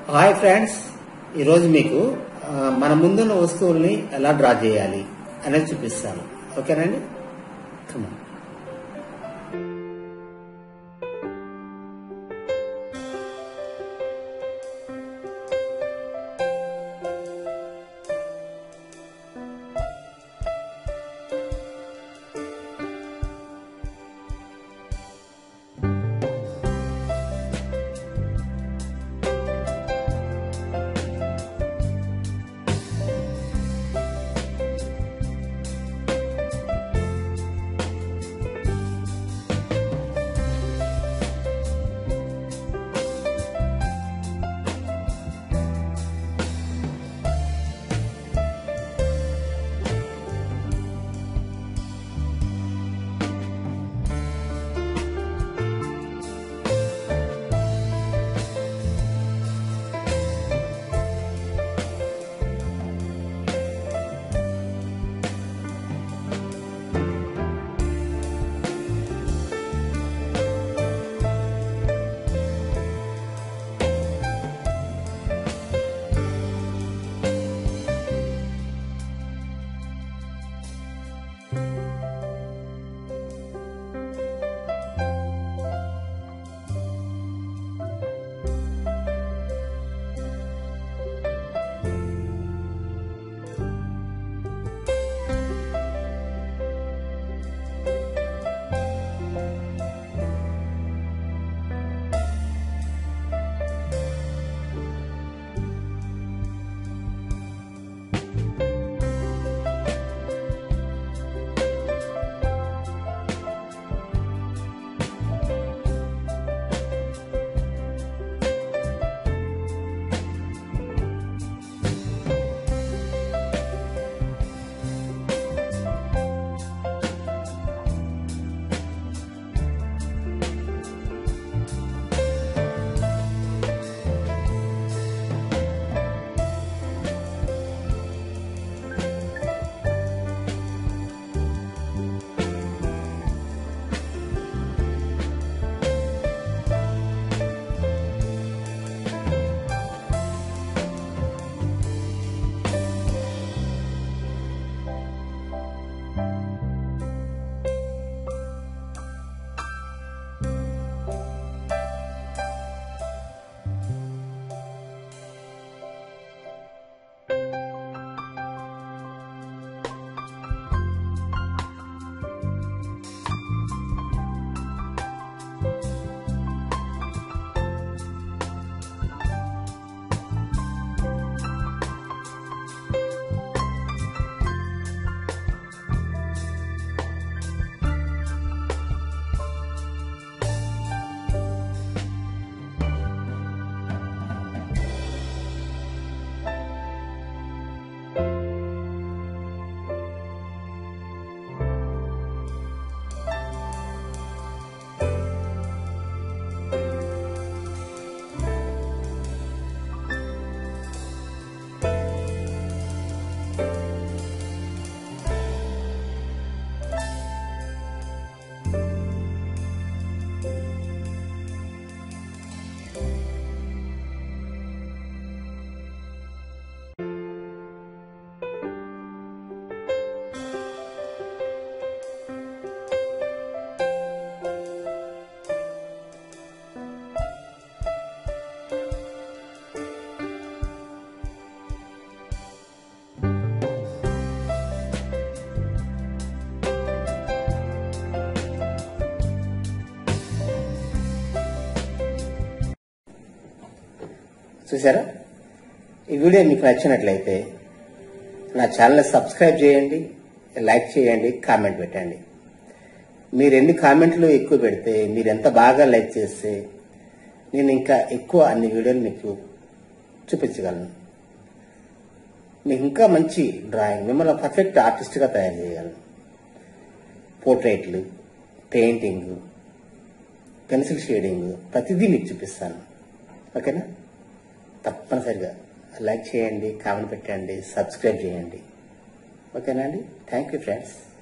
Hi friends ఈరోజు మీకు ఆ, మన ముందున్న వస్తువుల్ని ఎలా డ్రా చేయాలి అనేది చూపిస్తాను ఓకేనండి Come on. చూసారా ఈ వీడియో మీకు నచ్చినట్లయితే నా ఛానల్ సబ్స్క్రైబ్ చేయండి లైక్ చేయండి కామెంట్ పెట్టండి మీరు ఎన్ని కామెంట్లు ఎక్కువ పెడితే మీరు ఎంత బాగా లైక్ చేస్తే నేను ఇంకా ఎక్కువ అన్ని వీడియోలు మీకు చూపించగలను మీకు ఇంకా మంచి డ్రాయింగ్ మిమ్మల్ని పర్ఫెక్ట్ ఆర్టిస్ట్గా తయారు చేయగలను పోర్ట్రేట్లు పెయింటింగ్ పెన్సిల్ షేడింగ్ ప్రతిదీ మీకు చూపిస్తాను ఓకేనా తప్పనిసరిగా లైక్ చేయండి కామెంట్ పెట్టండి సబ్స్క్రైబ్ చేయండి ఓకేనా అండి థ్యాంక్ యూ ఫ్రెండ్స్